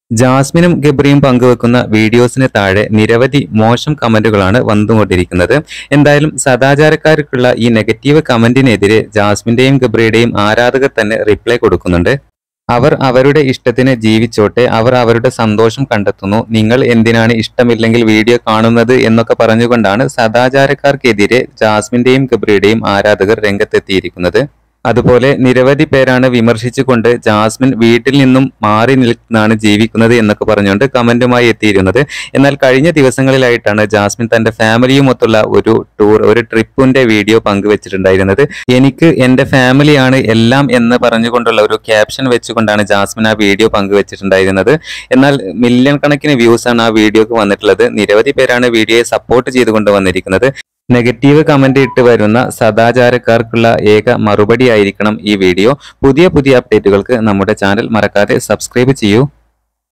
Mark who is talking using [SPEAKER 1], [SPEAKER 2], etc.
[SPEAKER 1] ജാസ്മിനും ഗബ്രിയും പങ്കുവെക്കുന്ന വീഡിയോസിന് താഴെ നിരവധി മോശം കമന്റുകളാണ് വന്നുകൊണ്ടിരിക്കുന്നത് എന്തായാലും സദാചാരക്കാർക്കുള്ള ഈ നെഗറ്റീവ് കമന്റിനെതിരെ ജാസ്മിന്റെയും ഗബ്രിയുടെയും ആരാധകർ തന്നെ റിപ്ലൈ കൊടുക്കുന്നുണ്ട് അവർ അവരുടെ ഇഷ്ടത്തിന് ജീവിച്ചോട്ടെ അവർ അവരുടെ സന്തോഷം കണ്ടെത്തുന്നു നിങ്ങൾ എന്തിനാണ് ഇഷ്ടമില്ലെങ്കിൽ വീഡിയോ കാണുന്നത് എന്നൊക്കെ പറഞ്ഞുകൊണ്ടാണ് സദാചാരക്കാർക്കെതിരെ ജാസ്മിന്റെയും ഗബ്രിയുടെയും ആരാധകർ രംഗത്തെത്തിയിരിക്കുന്നത് അതുപോലെ നിരവധി പേരാണ് വിമർശിച്ചുകൊണ്ട് ജാസ്മിൻ വീട്ടിൽ നിന്നും മാറി നിൽക്കുന്നതാണ് ജീവിക്കുന്നത് എന്നൊക്കെ പറഞ്ഞുകൊണ്ട് കമന്റുമായി എത്തിയിരുന്നത് എന്നാൽ കഴിഞ്ഞ ദിവസങ്ങളിലായിട്ടാണ് ജാസ്മിൻ തന്റെ ഫാമിലിയുമൊത്തുള്ള ഒരു ടൂർ ഒരു ട്രിപ്പിന്റെ വീഡിയോ പങ്കുവച്ചിട്ടുണ്ടായിരുന്നത് എനിക്ക് എന്റെ ഫാമിലിയാണ് എല്ലാം എന്ന് പറഞ്ഞുകൊണ്ടുള്ള ഒരു ക്യാപ്ഷൻ വെച്ചുകൊണ്ടാണ് ജാസ്മിൻ ആ വീഡിയോ പങ്കുവച്ചിട്ടുണ്ടായിരുന്നത് എന്നാൽ മില്യൺ കണക്കിന് വ്യൂസ് ആണ് ആ വീഡിയോക്ക് വന്നിട്ടുള്ളത് നിരവധി പേരാണ് വീഡിയോയെ സപ്പോർട്ട് ചെയ്തുകൊണ്ട് വന്നിരിക്കുന്നത് നെഗറ്റീവ് കമന്റ് ഇട്ട് വരുന്ന സദാചാരക്കാർക്കുള്ള ഏക മറുപടി ആയിരിക്കണം ഈ വീഡിയോ പുതിയ പുതിയ അപ്ഡേറ്റുകൾക്ക് നമ്മുടെ ചാനൽ മറക്കാതെ സബ്സ്ക്രൈബ് ചെയ്യൂ